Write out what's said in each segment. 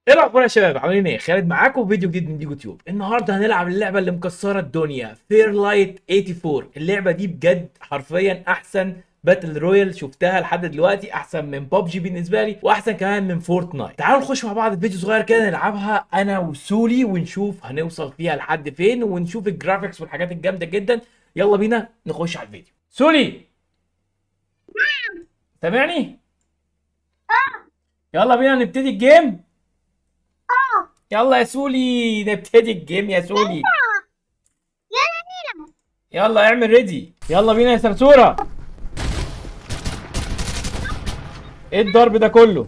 ايه الاخبار يا شباب عاملين ايه خالد معاكم في فيديو جديد من ديجو تيوب النهارده هنلعب اللعبه اللي مكسره الدنيا فير لايت 84 اللعبه دي بجد حرفيا احسن باتل رويال شفتها لحد دلوقتي احسن من ببجي بالنسبه لي واحسن كمان من فورتنايت تعالوا نخش مع بعض في فيديو صغير كده نلعبها انا وسولي ونشوف هنوصل فيها لحد فين ونشوف الجرافيكس والحاجات الجامده جدا يلا بينا نخش على الفيديو سولي سامعني يلا بينا نبتدي الجيم يلا يا سولي نبتدي الجيم يا سولي يلا اعمل ريدي يلا بينا يا سرسورة ايه الضرب ده كله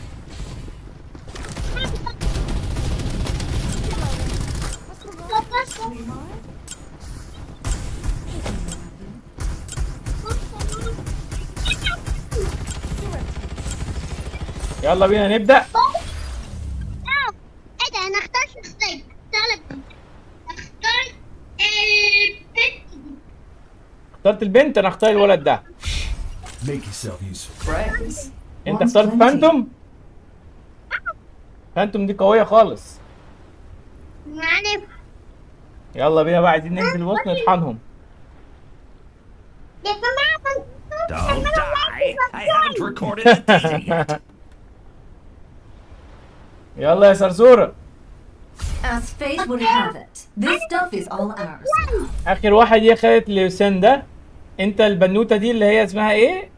يلا بينا نبدأ ايه ده انا اخترت شخصية اختار اخترت البنت دي اخترت البنت انا اختار الولد ده Make yourself useful. Friends. انت اخترت فانتوم فانتوم دي قوية خالص يعني يلا بينا بقى عايزين ننزل وسط نطحنهم يا جماعة Don't die. I haven't recorded a data yet. يلا يا سرسورة As fate would have it, this stuff is all ours. اخر واحد هي خدت لوسندا انت البنوتة دي اللي هي اسمها ايه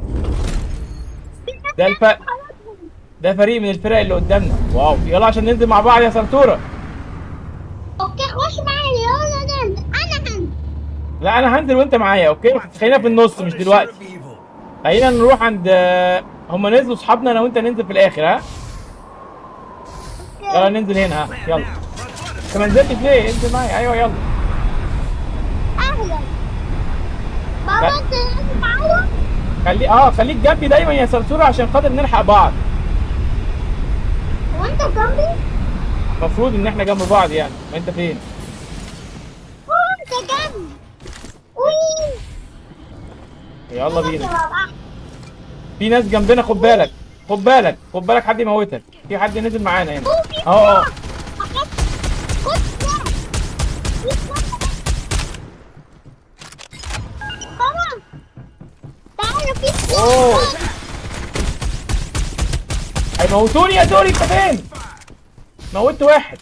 ده الف... ده فريق من الفرق اللي قدامنا واو يلا عشان ننزل مع بعض يا سرسورة اوكي خش معايا يلا ننزل انا هنزل لا انا هنزل وانت معايا اوكي بس خلينا في النص مش دلوقتي Of evil. خلينا نروح عند هما نزلوا اصحابنا انا وانت ننزل في الاخر ها يلا ننزل هنا ها يلا انت ما نزلتش ليه انزل معايا ايوه يلا اهلا بابا انت نازل معايا خلي اه خليك جنبي دايما يا سرسورة عشان خاطر نلحق بعض وانت جنبي المفروض ان احنا جنب بعض يعني ما انت فين وانت جنبي وي يلا بينا في ناس جنبنا خد بالك خد بالك خد بالك حد يموتك في حد نزل معانا هنا اهو اه بابا تعالوا في اوه هيموتوني يا دوري انت فين موتت واحد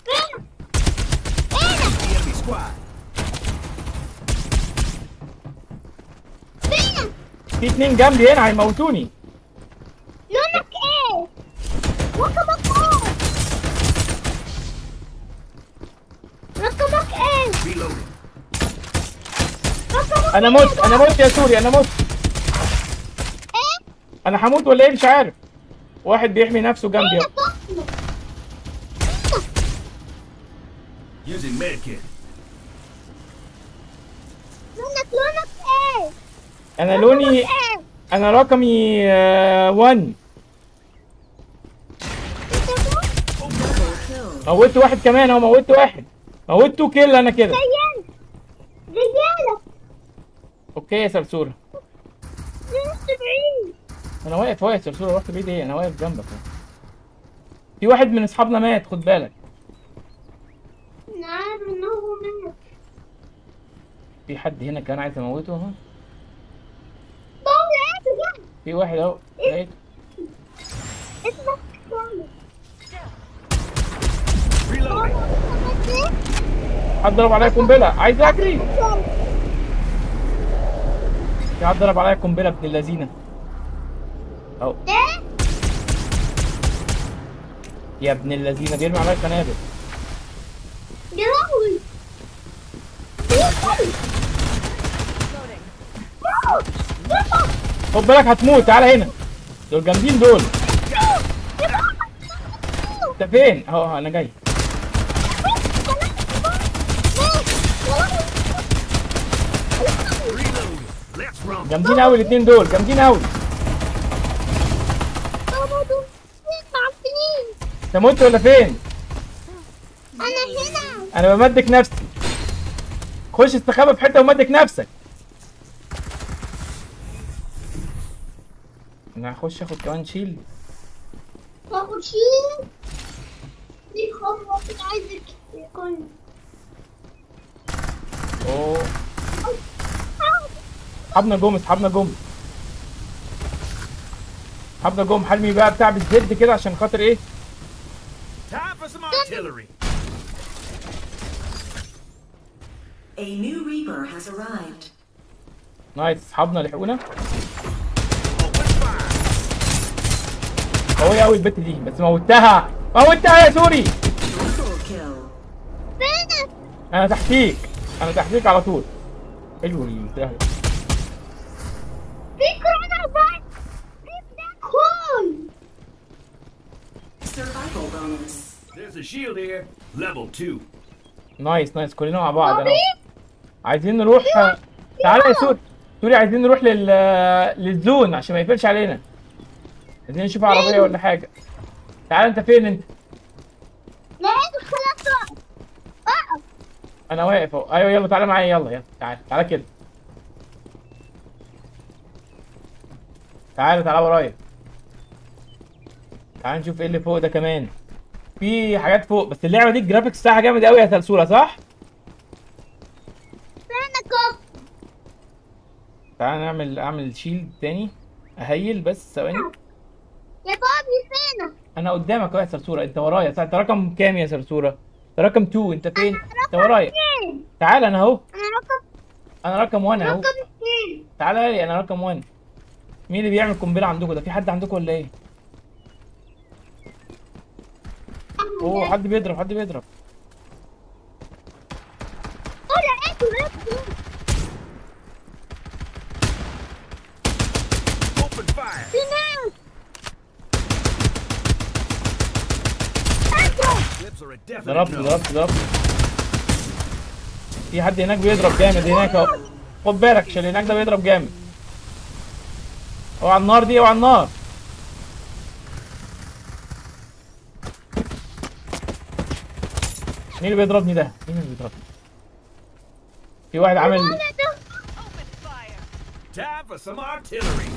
The enemy squad. فين في اتنين جنبي هنا هيموتوني لونك ايه رقمك ايه رقمك ايه Reloading. رقمك انا مت انا مت يا سوري انا مت ايه انا هموت ولا ايه مش عارف واحد بيحمي نفسه جنبي اهو. Using medkit. لونك لونك ايه انا لوني ايه انا رقمي 1 موتت واحد كمان اهو موتت واحد موتت تو كيل انا كده زيان زيانك اوكي يا سرسوره نص بعيد انا واقف واقف سرسوره رحت بعيد ايه انا واقف جنبك اهو. في واحد من اصحابنا مات خد بالك انا عارف انه هو منك في حد هنا كان عايز اموته اهو بابا لقيته جنب في واحد اهو لقيته اسمك كامل Reloading. حد ضرب عليا قنبله عايز اجري في حد ضرب عليا قنبله ابن اللذينه اهو ايه يا ابن اللذينه بيرمي عليا قنابل يا لهوي خد بالك هتموت تعالى هنا دول جامدين دول انت فين اهو أهو، انا جاي Reloading. Let's rumble. جامدين قوي الاثنين دول جامدين قوي بابا دول معفنين انت مت ولا فين انا هنا انا بمدك نفسي خش استخبى في حته ومدك نفسك انا هخش اخد كمان شيل باخد شيل هو كده عايزك يكون اوه اصحابنا جم اصحابنا جم اصحابنا جم حلمي بقى بتاع بالزد كده عشان خاطر ايه Time for some artillery. A new Reaper has arrived. نايس اصحابنا لحقونا Open fire. قوية قوي البت دي بس موتها موتها يا سوري Triple kill. فين انا تحتيك انا تحتيك على طول حلو السلاح ده. في كورونا باي في بلاك هول Survival bonus. There's a shield here. Level two. نايس نايس كلنا مع بعض انا عايزين نروح تعالى يا سوري سوري عايزين نروح لل للزون عشان ما يقفلش علينا عايزين نشوف عربية ولا حاجة تعالى انت فين انت لقيت خلاص وقف وقف انا واقف اهو ايوه يلا تعالى معايا يلا يلا تعالى تعالى كده تعالى تعالى ورايا تعالى نشوف ايه اللي فوق ده كمان في حاجات فوق بس اللعبه دي الجرافيكس بتاعها جامد قوي يا سلسوله صح فينك اهو تعالى نعمل اعمل شيلد تاني اهيل بس ثواني يا بابي فينك انا قدامك اهو يا سلسوله انت ورايا انت رقم كام يا سلسوله انت رقم 2 انت فين انت ورايا فين تعالى انا اهو انا رقم انا رقم 1 اهو رقم اثنين تعالى لي انا رقم 1 مين اللي بيعمل قنبله عندكم ده في حد عندكم ولا ايه اوه حد بيضرب حد بيضرب اوه لقيته لقيته Open fire. في ناس اضرب Clips are a definite ضربت no. ضربت ضربت في حد هناك بيضرب جامد هناك اهو خد بالك عشان اللي هناك ده بيضرب جامد اوعى النار دي اوعى النار مين اللي بيضربني ده؟ مين اللي بيضربني؟ في واحد عامل ولا ده Time for some artillery.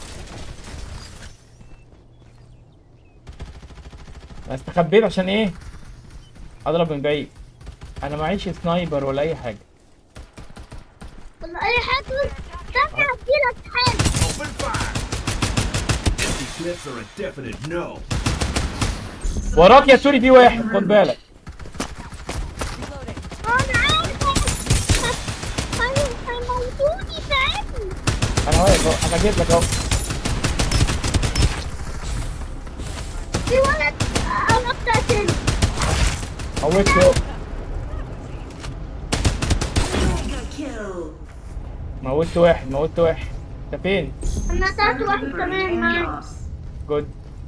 انا استخبيت عشان ايه؟ اضرب من بعيد انا معيش سنايبر ولا اي حاجه ولا اي حاجه استنى اديلك حاجه Open fire. Empty clips are a definite no. وراك يا سوري في واحد خد بالك انا عارف هيموتوني ساعتني انا واقف اهو انا جيت لك اهو في ولد انا قتلت موتته اهو Mega kill. موتت واحد موتت واحد انت فين؟ انا قتلت واحد Reaper كمان and معاك Joss. جود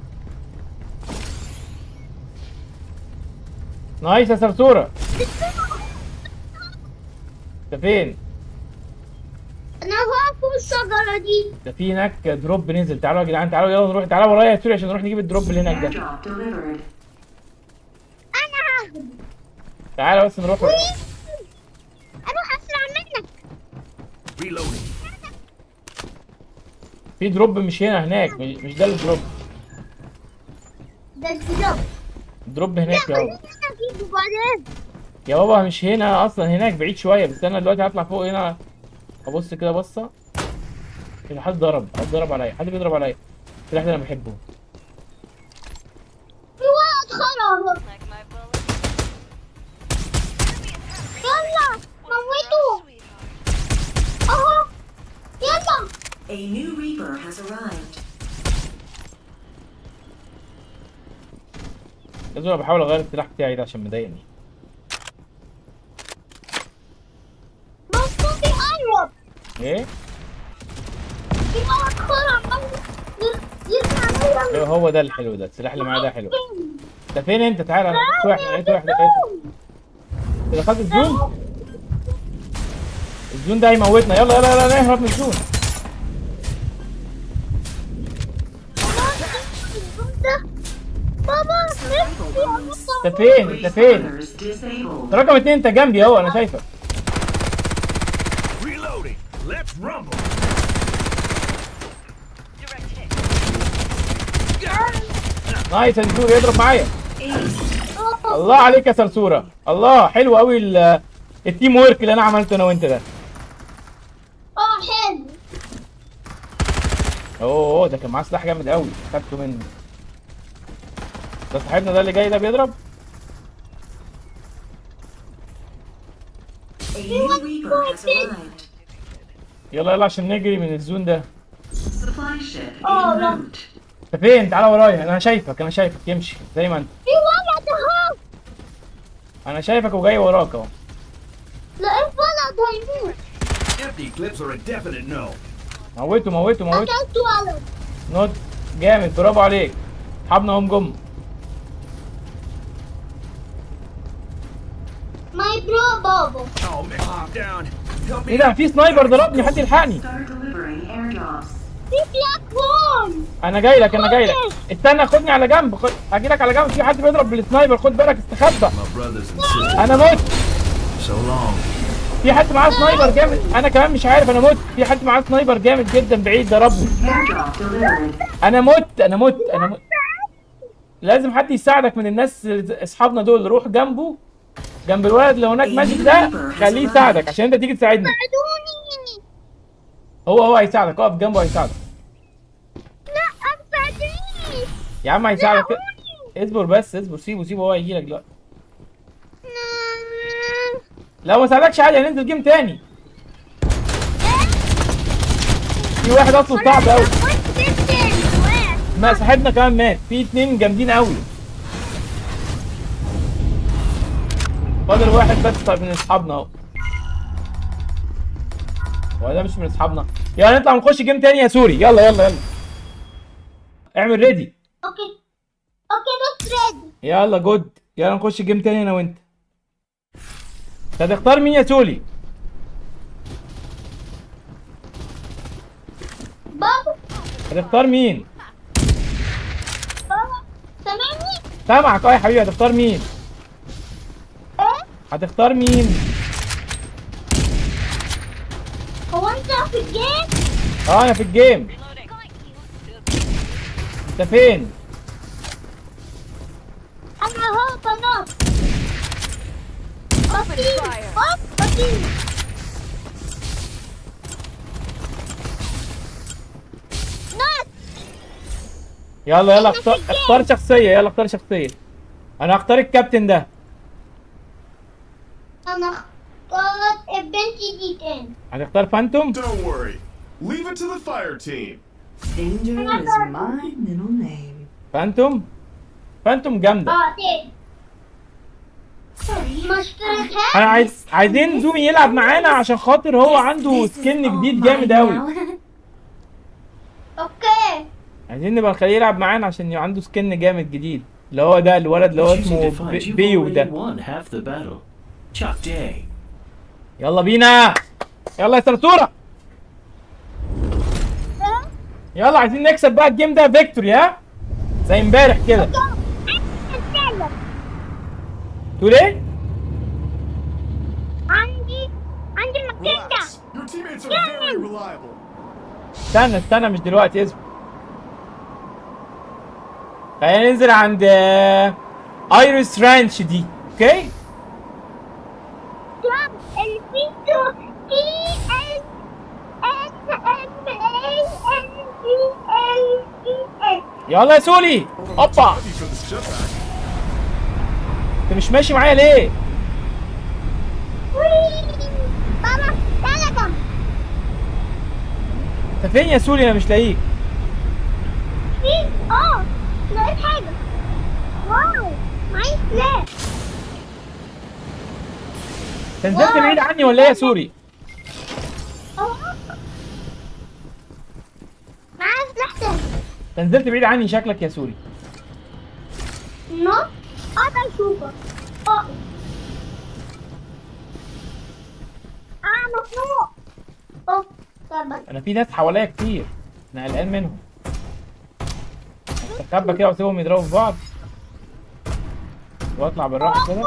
نايس يا سرسوره انت فين؟ انا واقف فوق الشجره دي ده في هناك دروب نزل تعالوا يا جدعان تعالوا يلا نروح تعالوا ورايا يا سوري عشان نروح نجيب الدروب اللي هناك ده Airdrop delivered. انا هاخد تعالوا بس نروح اروح اسرع منك Reloading. في دروب مش هنا هناك مش مش ده الدروب ده الجدار الدروب لا هناك يا خلينا بابا نجيبه بعدين يا بابا مش هنا اصلا هناك بعيد شويه بس انا دلوقتي هطلع فوق هنا ابص كده بصه كده حد ضرب حد ضرب عليا حد بيضرب عليا السلاح ده انا بحبه في ولد خرا يلا موتوه اهو يلا A new Reaper has arrived. لازم انا بحاول اغير السلاح بتاعي ده عشان مضايقني مصطفى قرب ايه في ولد خرا عمال يرجع عليا ايوه هو ده الحلو ده السلاح اللي معايا ده حلو انت فين انت تعالى انا لقيت واحد لقيت واحد لقيت انت دخلت الزون الزون ده هيموتنا يلا يلا يلا نهرب من الزون بابا Survival نفسي bonus. انت فين انت فين Respawners disabled. انت رقم اتنين انت جنبي اهو انا شايفك Reloading. Let's rumble. نايس الزون يضرب معايا Ace. الله عليك يا سرسوره الله حلو قوي ال- التيم ورك اللي انا عملته انا وانت ده اه حلو اوه أوه، ده كان معاه سلاح جامد قوي خدته منه ده صاحبنا ده اللي جاي ده بيضرب A new Reaper has arrived. يلا يلا عشان نجري من الزون ده Supply ship Oh, en no. route. انت فين تعالى ورايا انا شايفك انا شايفك يمشي زي ما انت في ولد اهو انا شايفك وجاي وراك اهو لقيت ولد هيموت Empty clips are a definite no. موته موته موته قتلت ولد نوت جامد برافو عليك اصحابنا هم جم ماي برو بابا Oh man, I'm down. Help ايه me. ده في سنايبر ضربني حد يلحقني Start delivering airdrops. في بلاك هول انا جاي لك انا جاي لك استنى خدني على جنب خد اجي لك على جنب في حد بيضرب بالسنايبر خد بالك استخبى My brothers and sisters, انا مت so long. في حد معاه سنايبر جامد انا كمان مش عارف انا مت في حد معاه سنايبر جامد جدا بعيد ضربني Airdrop delivered. انا مت انا مت انا مت لازم حد يساعدك من الناس اللي- اصحابنا دول روح جنبه جنب الولد اللي هناك ماجيك ده خليه يساعدك عشان انت تيجي تساعدني ساعدوني هو هو هيساعدك اقف جنبه هيساعدك لا ما تساعدونيش يا عم هيساعدك اصبر بس اصبر سيبه سيبه هو هيجي لك دلوقتي لو ما ساعدكش عادي هننزل جيم تاني في واحد اصله صعب قوي ما صاحبنا كمان مات في اتنين جامدين قوي فاضل واحد بس طيب من اصحابنا اهو هو ده مش من اصحابنا يلا نطلع ونخش جيم تاني يا سوري يلا يلا يلا اعمل ريدي اوكي اوكي بس ريدي يلا جود يلا نخش جيم تاني انا وانت انت هتختار مين يا سولي بابا هتختار مين بابا سامعني سامعك اه يا حبيبي هتختار مين ايه هتختار مين هو انت في الجيم اه انا في الجيم انت فين انا اهو بنط بطيء اوب بطيء نط يلا يلا اختار اختار شخصيه يلا اختار شخصيه انا هختار الكابتن ده انا اخترت البنت دي تاني هتختار فانتوم Don't worry. Leave it to the fire team. Danger is my middle name. فانتوم فانتوم جامده اه تاني ما اشتريتهاش انا عايز عايزين زومي يلعب معانا عشان خاطر هو عنده سكن جديد جامد قوي اوكي عايزين نبقى نخليه يلعب معانا عشان يبقى عنده سكن جامد جديد اللي هو ده الولد اللي هو Choosing اسمه to fight, بي- you've بيو already ده won half the battle. Chuck day. يلا بينا يلا يا سرسوره يلا عايزين نكسب بقى الجيم ده فيكتوري ها زي امبارح كده تقول ايه عندي عندي المكان ده Relax. Your teammates are very reliable. استنى استنى مش دلوقتي اصبر خلينا ننزل عند آه، ايريس رانش دي اوكي كلاب الفيديو تي ال ان ام اي ان دي ال دي اس يلا يا سولي اوبا Ready for the shut back. انت مش ماشي معايا ليه بابا تعالى جنب انت فين يا سولي انا مش لاقيك في اه لقيت حاجة واو معايا سلاح انت نزلت بعيد عني ولا ايه يا سوري اه معايا سلاح تاني انت نزلت بعيد عني شكلك يا سوري نط اقدر اشوفك اه اه مخنوق اوف طب انا في ناس حواليا كتير انا قلقان منهم استخبى كده واسيبهم يضربوا في بعض واطلع بالراحه كده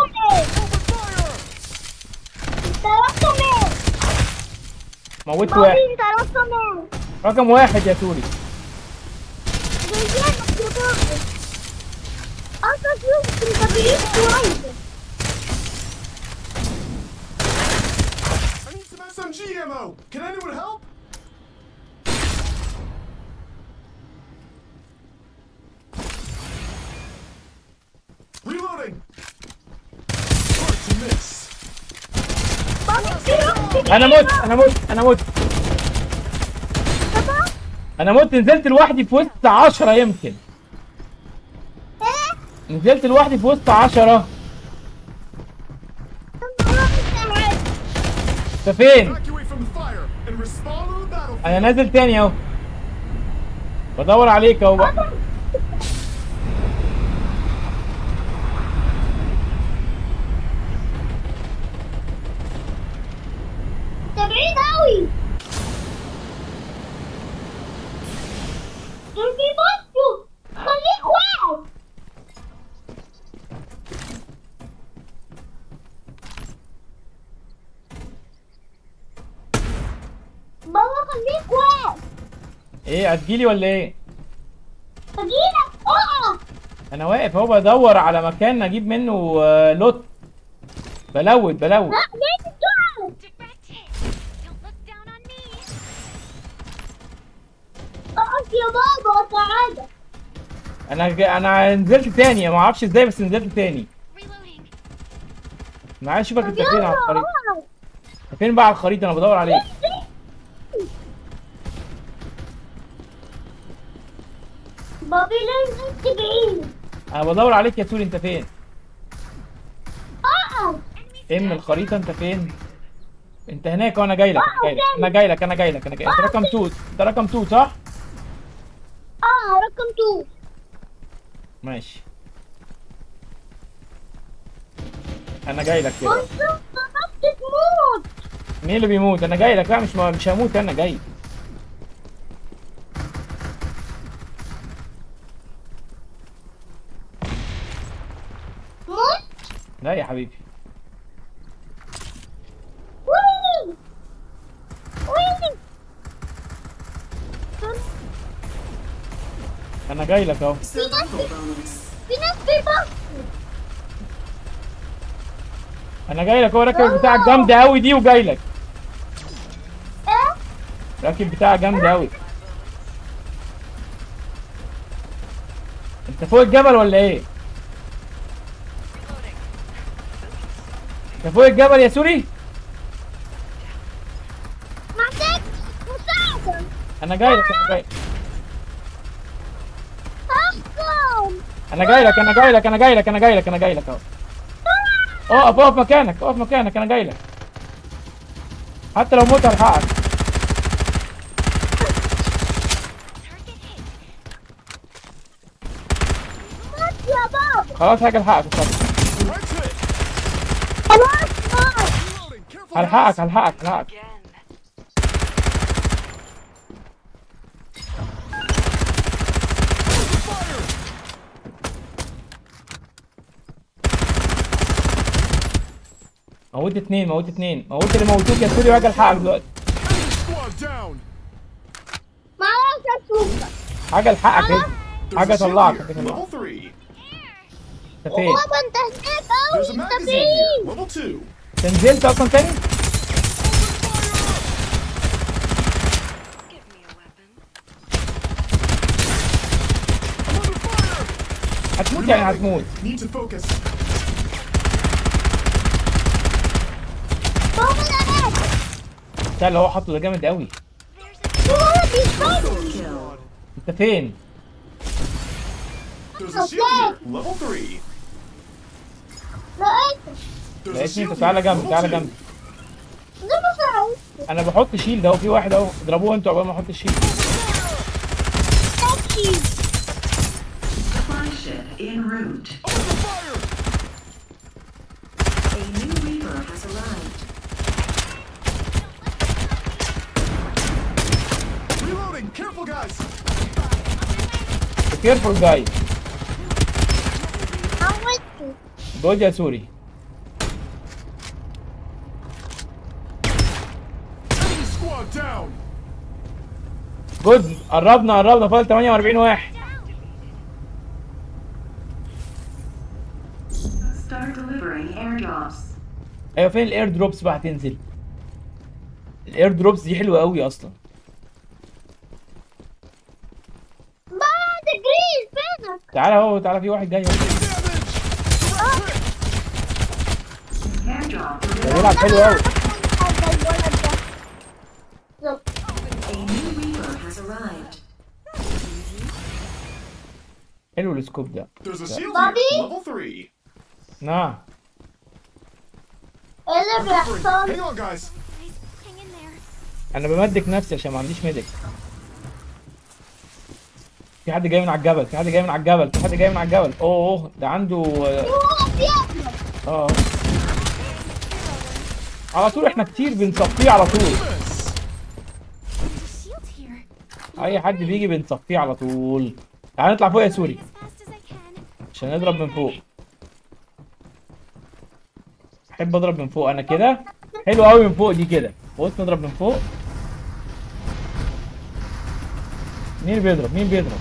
رقم ايه؟ موتت بابي واحد انت رقم ايه؟ رقم واحد يا سوري جايبينك يا بابي اصلا شوف انت بعيد شوية انا مت انا مت انا مت بابا انا مت نزلت لوحدي في وسط 10 يمكن ايه نزلت لوحدي في وسط 10 انت فين Evacuate from the fire and respawn on the battlefield. انا نازل تاني اهو بدور عليك اهو بقى انت بعيد اوي دول بيبصوا خليك واقف بابا خليك واقف ايه هتجيلي ولا ايه اجيلك اقف انا واقف اهو بدور على مكان اجيب منه آه، لوت بلوت بلوت لا لازم تقف Directed. Don't look down on me. اقف يا بابا سعادة انا ج- انا نزلت تاني ما اعرفش ازاي بس نزلت تاني Reloading. انا عايز اشوفك انت فين يلا على الخريطه اقف. انت فين بقى على الخريطه انا بدور عليك بابي لازم تبعيد انا بدور عليك يا سوري انت فين اقف فين من الخريطه انت فين انت هناك وانا جاي لك انا جاي لك انا جاي لك انا جاي لك انت رقم 2 انت رقم 2 صح اه رقم تو ماشي انا جاي لك كده بص قربت تموت مين اللي بيموت انا جاي لك لا مش مش هموت انا جاي موت لا يا حبيبي وين وين انا جاي لك اهو في ناس في ناس بيبصوا انا جاي لك اهو راكب بتاعك جامده قوي دي وجاي لك ايه راكب بتاعك جامده قوي انت فوق الجبل ولا ايه انت فوق الجبل يا سوري محتاج مساعدة انا جاي لك انا جاي احكم انا جاي لك انا جاي لك انا جاي لك انا جاي لك انا جاي لك اهو اقف اقف مكانك اقف مكانك انا جاي لك حتى لو مت هلحقك موت يا بابا خلاص هاجي الحقك اتفضل. Right hit. خلاص موت Reloading. Careful. هلحقك guys. هلحقك هلحقك موت اتنين موت اتنين موت اللي موتوك يا سوري واجي الحقك دلوقتي Squad down. معرفش اشوفك حاجه الحقك هنا. There's حاجه a shield طلعك here. كده Level three. انت فين بابا انت هناك There's a اوي انت magazine here. فين Level two. انت نزلت اصلا تاني Give me a weapon. I'm under fire. هتموت يعني هتموت Need to focus. بابا انا هناك ده اللي هو حاطه ده جامد قوي في ولد بيصطاد انت فين There's a shield here. Level three. لقيته There's a لقيتني shield انت تعالى here. جنبي Level تعالى two. جنبي ده مساعد انا بحط شيلد اهو في واحد اهو اضربوه انتوا قبل ما احط الشيلد تاكسي Supply ship en route. I'm under fire. A new Reaper has arrived. Reloading. Careful, guys. كيرفول جاي موته جود يا سوري Enemy squad down. جود قربنا قربنا فاضل 48 واحد Start delivering airdrops. ايوه فين الاير دروبس بقى هتنزل الاير دروبس دي حلوه قوي اصلا بعد جريل فينك تعالى اهو تعالى في واحد جاي اهو Damage. Airdrop ده delivered. بيلعب حلو قوي هذا الولد حلو السكوب ده There's a shield Bobby? here. Level 3. نعم ايه اللي بيحصل؟ Hang on, guys. Guys, hang in there. انا بمدك نفسي عشان ما عنديش ميدك في حد جاي من على الجبل في حد جاي من على الجبل في حد جاي من على الجبل اوه اوه ده عنده هو بيضرب اه على طول احنا كتير بنصفيه على طول Miss. There's a shield here. اي حد بيجي بنصفيه على طول تعال نطلع فوق يا سوري As fast as I can. عشان نضرب من فوق احب اضرب من فوق انا كده حلو قوي من فوق دي كده بص نضرب من فوق مين بيضرب مين بيضرب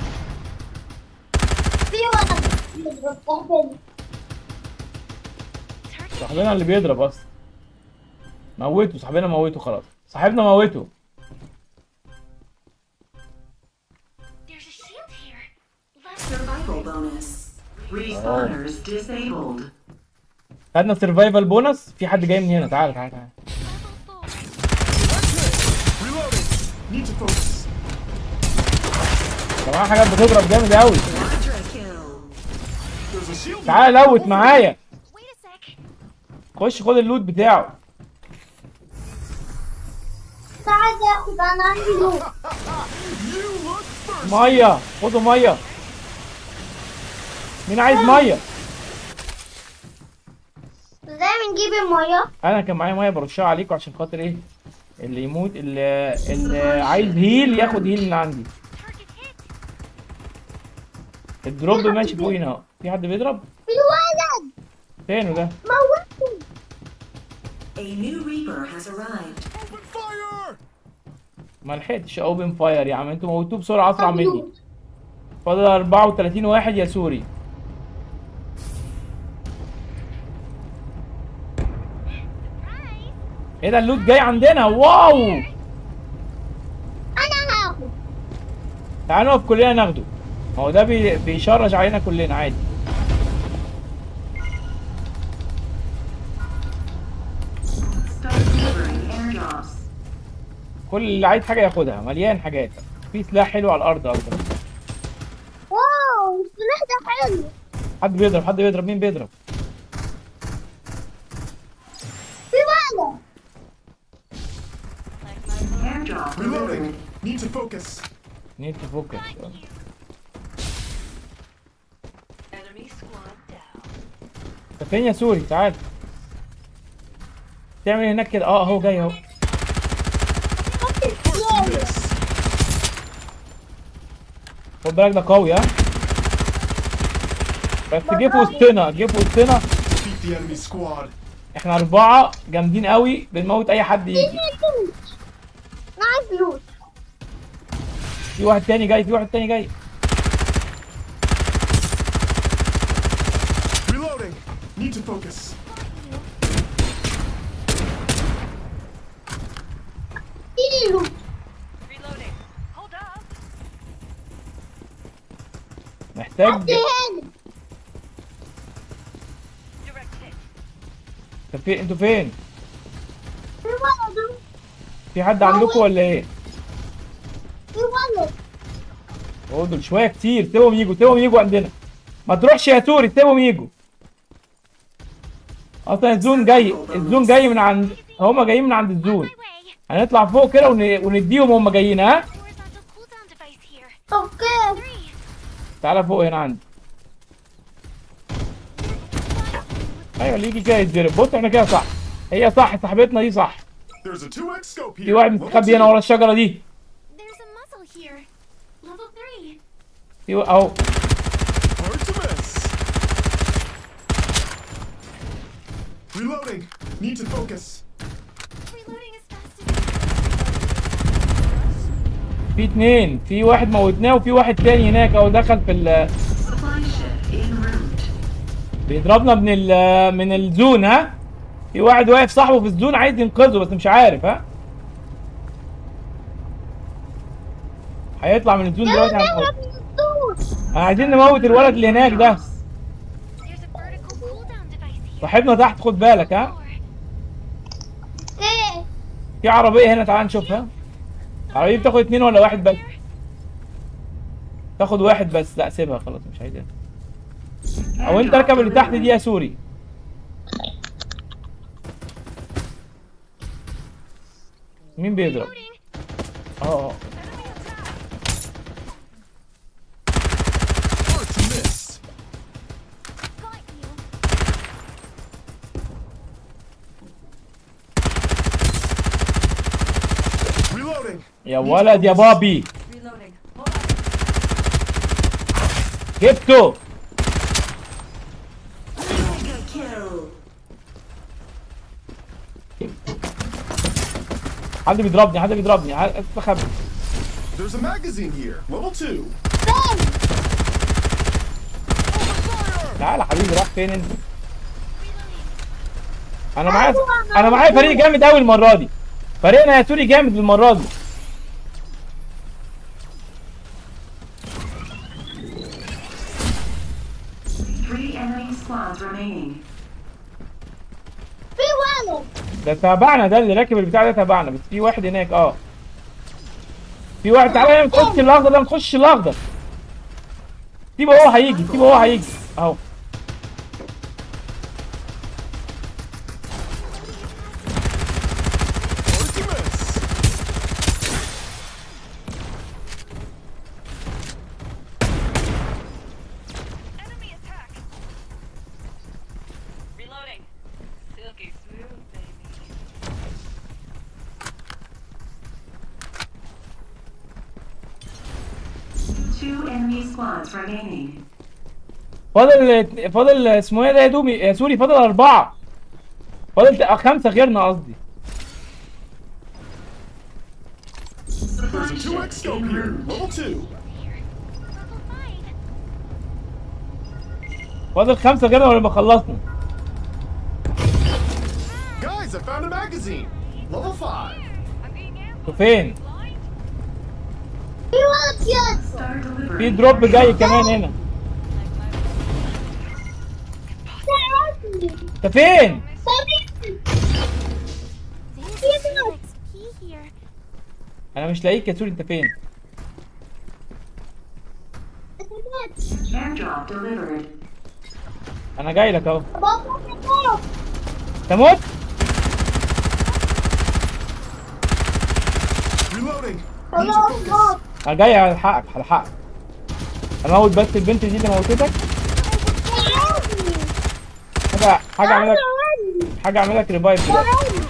في واحد بيضرب تحت Target صاحبنا اللي بيضرب اصلا موته صاحبنا موته خلاص صاحبنا موته There's a shield here. Level Survival bonus. Respawners disabled. خدنا سرفايفل بونص في حد جاي من هنا تعال تعال تعال level four. Reloading. Need to focus. طبعا حاجات بتضرب جامد قوي Quadra kill. There's a shield here. تعال لوت معايا Wait a sec. خش خد اللوت بتاعه تعال ياخد انا عندي لوت You look first. ميه خدوا ميه مين عايز ميه ازاي بنجيب المية؟ انا كان معايا ميه برشها عليكم عشان خاطر ايه اللي يموت اللي, اللي عايز هيل ياخد هيل من عندي Target hit. الدروب ماشي فوقينا اهو في حد بيضرب في ولد فينه ده موته A new Reaper has arrived. Open fire. ما لحقتش اوبن فاير يا عم انتوا موتوه بسرعه اسرع خد مني لوت. فاضل 34 واحد يا سوري Surprise. ايه ده اللوت جاي عندنا واو انا هاخد تعالوا نقف كلنا ناخده ما هو ده بي... بيشرج علينا كلنا عادي Start delivering airdrops. كل اللي عايز حاجه ياخدها مليان حاجات في سلاح حلو على الارض اصلا واو السلاح ده حلو حد بيضرب حد بيضرب مين بيضرب في ولد Airdrop delivered. Reloading. Need to focus. نيد تفكر Enemy squad down. انت فين يا سوري تعال تعمل إيه هناك كده اه اهو جاي اهو Miss. خد بالك ده قوي ها بس جه في وسطنا جه في وسطنا Defeat the enemy squad. احنا اربعه جامدين قوي بنموت اي حد يجي اديني لوت انا عايز لوت في واحد تاني جاي في واحد تاني جاي Reloading. Need to focus. اديني لوت Reloading. Hold up. محتاج حد هنا Direct hit. طب في انتوا فين في ولد في حد عندكم ولا ايه في ولد هو دول شويه كتير سيبهم يجوا سيبهم يجوا عندنا ما تروحش يا سوري سيبهم يجوا اصلا الزون جاي الزون جاي من عند هما جايين من عند الزون My way. هنطلع فوق كده ون... ونديهم هما جايين ها Horizontal cooldown device here. اوكي Three. تعالى فوق هنا عندي ايوه اللي يجي كده يتضرب بص احنا كده صح هي صح صاحبتنا دي صح There's a 2x scope here. في واحد Level مستخبي هنا two. ورا الشجره دي There's a muzzle here. Level three. في و- اهو Hard to miss. Reloading. Need to focus. Reloading as fast as في اتنين في واحد موتناه وفي واحد تاني هناك اهو دخل في ال... Supply ship en route. بيضربنا من ال... من الزون ها في واحد واقف صاحبه في الزون عايز ينقذه بس مش عارف ها هيطلع من الزون يلا دلوقتي نهرب هنموت من الدور عايزين نموت الولد اللي هناك ده There's a vertical cooldown device here. صاحبنا تحت خد بالك ها Four. ايه في عربية هنا تعال نشوفها العربية بتاخد اتنين ولا واحد بس تاخد واحد بس لا سيبها خلاص مش عايزها او انت اركب اللي تحت دي يا سوري مين بيضرب اه اه Hard to miss. Got you. Reloading. يا ولد يا بابي Reloading. جبته Mega kill. حد بيضربني حد بيضربني حد- استخبى There's a magazine here. Level two. تعالى حبيبي راح فين انت انا معايا انا معايا فريق جامد قوي المره دي فريقنا يا سوري جامد المره دي Three enemy squads remaining. في ولد ده تبعنا ده اللي راكب البتاع ده تبعنا بس في واحد هناك اه في واحد تعالى ما تخش الاخضر ده ما تخش الاخضر سيبه هو هيجي سيبه هو هيجي اهو Hard to miss. Enemy attack. Reloading. Silky smooth, baby. Two enemy squads remaining. فاضل فاضل اسمه ايه ده يا دومي يا سوري فاضل اربعه فاضل ت- خمسه غيرنا قصدي There's a 2x scope here. Level two. Level five. فاضل خمسه غيرنا ونبقى خلصنا Guys, I found a magazine. Level five. I'm being ambushed. انتوا فين Blind. في ولد يد Start delivery. في دروب جاي كمان هنا ساعدني انت فين ساعدني There's some XP here. انا مش لاقيك يا سوري انت فين Airdrop delivered. انا جاي لك اهو بابا بابا تموت Reloading. Need to خلاص focus. بابا انا جاي هلحقك هلحقك اموت بس البنت دي اللي موتتك ساعدني حاجه حاجه اعمل لك ساعدني حاجه اعمل لك ريفايف دلوقتي ساعدني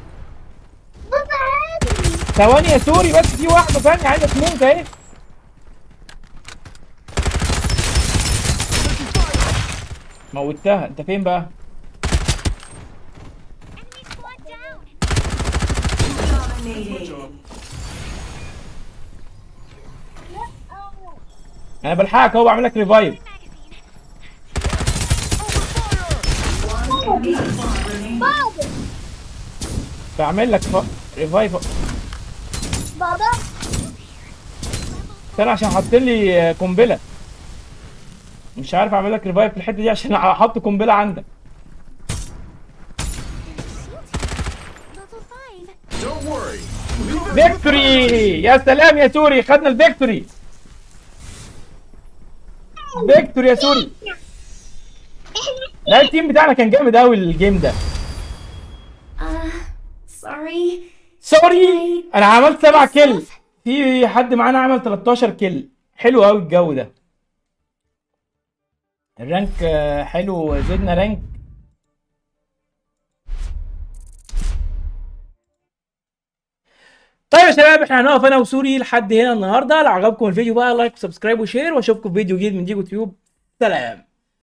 ساعدني ثواني يا سوري بس في واحده ثانيه عايزه تموت اهي موتها انت فين بقى Enemy squad down. Dominating. انا بلحقك اهو بعمل لك ريفايف Magazine. One enemy squad remaining. بابا بعمل لك ف... ريفايف بابا استنى عشان حاطط لي قنبله مش عارف اعمل لك ريفايف في الحته دي عشان احط قنبله عندك Level five. Don't worry. Leave it فيكتوري يا سلام يا سوري خدنا الفيكتوري فيكتوري يا سوري لا التيم بتاعنا كان جامد قوي الجيم ده Uh, sorry. سوري انا عملت سبعة كيل في حد معانا عمل 13 كيل حلو قوي الجو ده الرانك آه، حلو زدنا رانك طيب يا شباب احنا هنقف انا وسوري لحد هنا النهارده لو عجبكم الفيديو بقى لايك وسبسكرايب وشير واشوفكم في فيديو جديد من ديجو تيوب سلام